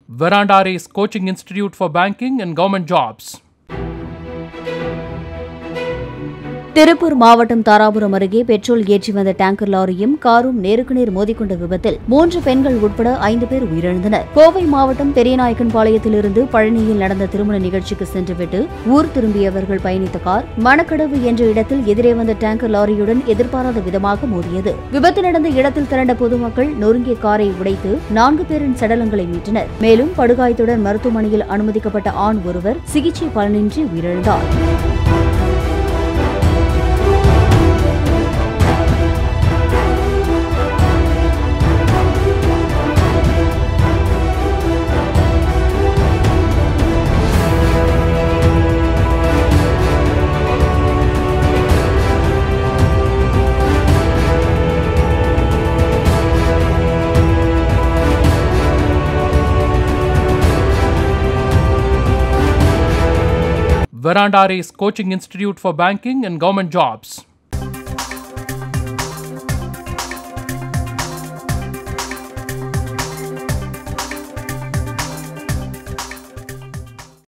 Veranda Race Coaching Institute for Banking and Government Jobs. Tiruppur மாவட்டம் தாராபுரம் அருகே petrol ஏற்றி வந்த டேங்கர் லாரியும் காரும் நேருக்கு நேர் மோதிக்கொண்ட விபத்தில் மூன்று பெண்கள் உட்பட ஐந்து பேர் உயிரிழந்தனர் கோவை மாவட்டம் பெரியநாயக்கன்பாளையத்திலிருந்து பழனியில் நடந்த திருமண நிகழ்ச்சிக்கு சென்றுவிட்டு ஊர் திரும்பியவர்கள் பயணித்த கார் மணக்கடவு என்ற இடத்தில் எதிரே வந்த டேங்கர் லாரியுடன் எதிர்பாராத விதமாக மோதியது விபத்து நடந்த இடத்தில் திரண்ட பொதுமக்கள் நொறுங்கிய காரை உடைத்து நான்கு பேரின் சடலங்களை மீட்டனர் மேலும் படுகாயத்துடன் மருத்துவமனையில் அனுமதிக்கப்பட்ட ஆண் ஒருவர் சிகிச்சை பலனின்றி உயிரிழந்தார் Veranda Race Coaching Institute for Banking and Government Jobs.